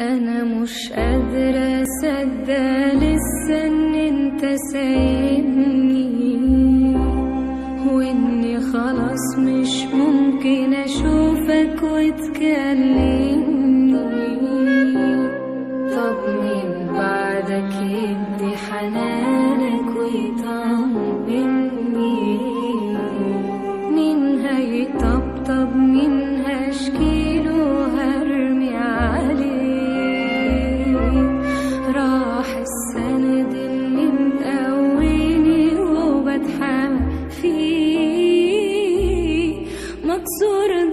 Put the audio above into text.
انا مش قادرة اصدق لسه ان انت سايبني واني خلاص مش ممكن اشوفك وتكلمني طب مين بعدك يدي حنانك ويطمني مين هيطبطب مين هشكيله هرمي عليه راح السند اللي مقويني وبتحمى فيه مكسور